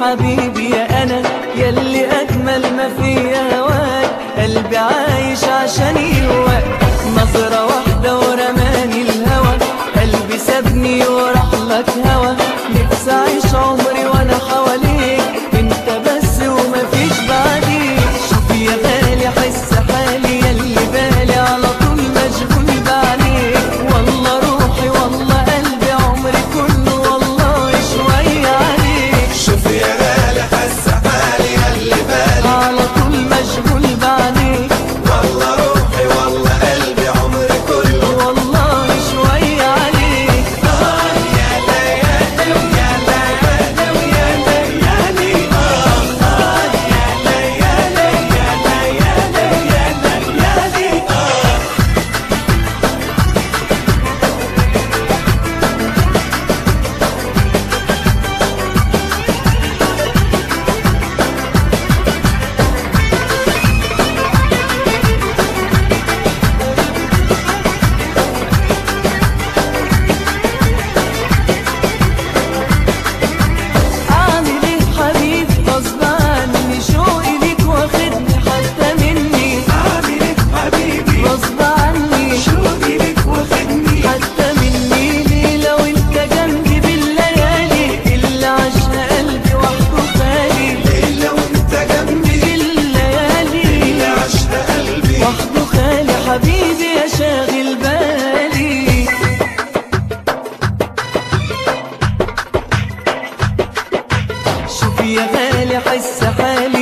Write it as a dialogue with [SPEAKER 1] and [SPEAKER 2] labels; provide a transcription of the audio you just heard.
[SPEAKER 1] حبيبي يا انا يلي اجمل ما فيا هواك قلبي عايش عشان يهواك نظرة واحدة ورماني الهوى قلبي سابني وراح لك هوى نفسي اعيش عمري وانا حواليك انت بس ومفيش بعديك شوف يا غالي حس حالي يلي بالي على طول مشغول بعينيك والله روحي والله قلبي عمري كله والله شوية عليك
[SPEAKER 2] شوف يا غالي حس حالي اللي بالي
[SPEAKER 1] على طول مشغول بعينيك
[SPEAKER 2] والله روحي والله قلبي عمري كله
[SPEAKER 1] والله شوية عليك
[SPEAKER 2] آه يا ليالي ويا ليالي ويا ليالي آه آه يا ليالي يا ليالي يا ليالي آه
[SPEAKER 1] اعمل ايه حبيبي غصب عني شوقي ليك واخدني حتى مني
[SPEAKER 2] عامل إيه حبيبي
[SPEAKER 1] غصب عني
[SPEAKER 2] شوقي لك واخدني
[SPEAKER 1] حتى مني ليلة وانت جنبي بالليالي اللي عاشها قلبي وحده خالي
[SPEAKER 2] ليلة وانت جنبي
[SPEAKER 1] بالليالي
[SPEAKER 2] اللي عشت قلبي
[SPEAKER 1] وحده خالي حبيبي يا شاغل بالي شوف يا غالي حس حالي